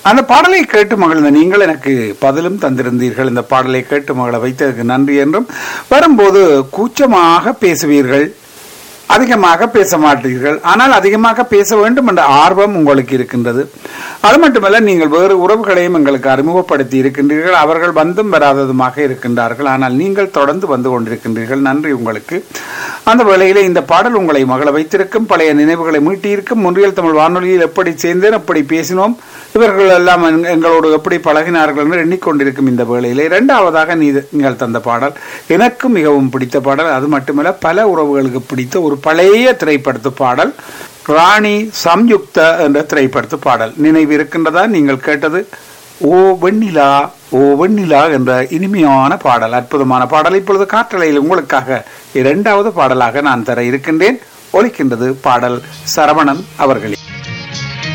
அந்த பாடலை கேட்டு மகிழ்ந்த நீங்கள் எனக்கு பதிலும் தந்திருந்தீர்கள் இந்த பாடலை கேட்டு மகள வைத்ததற்கு நன்றி என்றும் வரும்போது கூச்சமாக பேசுவீர்கள் அதிகமாக பேச மாட்டீர்கள் ஆனால் அதிகமாக பேச வேண்டும் என்ற ஆர்வம் உங்களுக்கு இருக்கின்றது அது மட்டுமல்ல நீங்கள் வேறு உறவுகளையும் எங்களுக்கு அறிமுகப்படுத்தி இருக்கின்றீர்கள் அவர்கள் வந்தும் வராததுமாக இருக்கின்றார்கள் ஆனால் நீங்கள் தொடர்ந்து வந்து கொண்டிருக்கின்றீர்கள் நன்றி உங்களுக்கு அந்த வேளையிலே இந்த பாடல் உங்களை மகள வைத்திருக்கும் பழைய நினைவுகளை மீட்டியிருக்கும் முன்றியல் தமிழ் வானொலியில் எப்படி சேர்ந்தேன் எப்படி பேசினோம் இவர்கள் எல்லாம் எங்க- எங்களோடு எப்படி பழகினார்கள் என்று எண்ணிக்கொண்டிருக்கும் இந்த வேளையிலே இரண்டாவதாக நீ நீங்கள் தந்த பாடல் எனக்கு மிகவும் பிடித்த பாடல் அது மட்டுமல்ல பல உறவுகளுக்கு பிடித்த ஒரு பழைய திரைப்படத்து பாடல் ராணி சம்யுக்த என்ற திரைப்படத்து பாடல் நினைவு இருக்கின்றதா நீங்கள் கேட்டது ஓ வெண்ணிலா ஓ வெண்ணிலா என்ற இனிமையான பாடல் அற்புதமான பாடல் இப்பொழுது காற்றலையில் உங்களுக்காக இரண்டாவது பாடலாக நான் தர இருக்கின்றேன் ஒலிக்கின்றது பாடல் சரவணன் அவர்களே